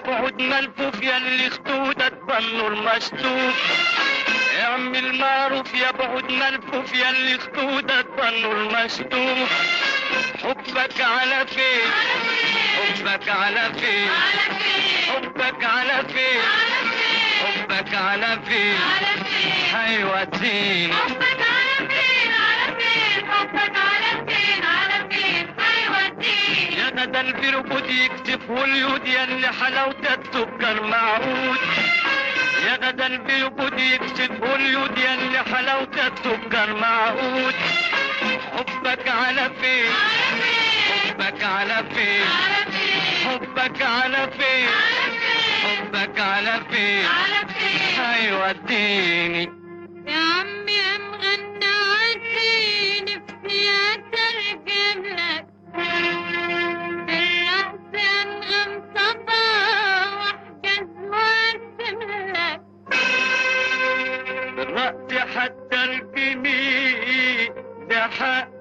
بعد ملفوف يا اللي خدودك بالنور مشتوف اعمل معروف يا بعد ملفوف يا اللي خدودك بالنور مشتوف حبك على فين حبك على فين حبك على فين حبك على فين هيوديني يا ندى البربود يكتف واليود يا اللي حلاوتك سكر معهود يا ندى البربود يكتف واليود يا اللي حلاوتك سكر معهود حبك على فين حبك على فين حبك على فين حبك على فين هيوديني يا عمي ام غنى نفسي اترجم لك الرقص انغم صبا واحجز وارسم لك بالرأس حتى الجميع ده حق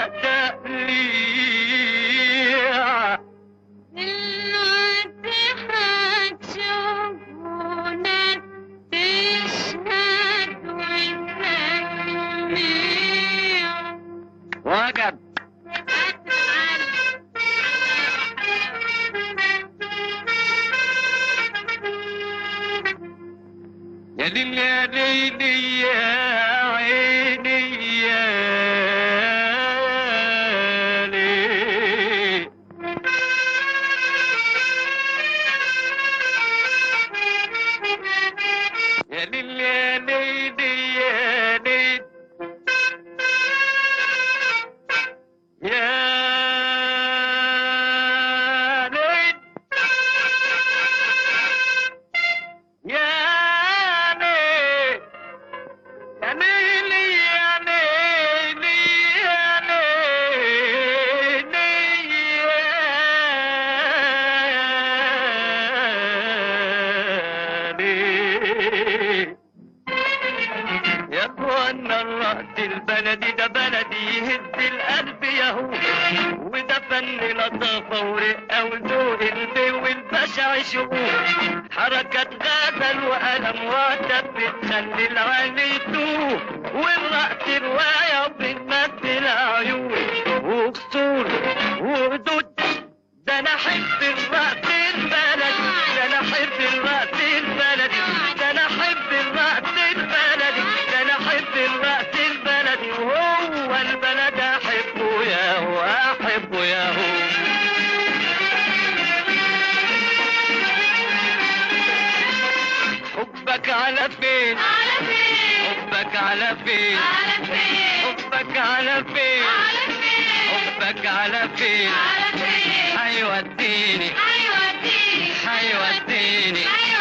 تقليع دلوقتي هتشوفوا ناس تشهد وتسمع وجب يا ليل يا ليلي يا عيني يا ليل يا ليل يا ليلي يا ليل يا ليل يا ليل يا ليلي يا ليلي يا ليلي يا ليل يا اخوانا الرأس البلدي ده بلدي يهز القلب يهو وده فن لطافة ورقة وذوق البي والبشع شهور حركة غزل وقلم وعتب بتخلي العين يتوه والرأس رواية وبتمثل عيون وقصور وردود ده انا احب الرأس البلدي ده انا احب الرأس البلدي ده انا احب الرأس البلدي ده انا احب الرأس البلدي وهو البلد احبه يا هو احبه يا هو حبك على فين حبك على فين حبك على فين حبك على فين هيوديني هيوديني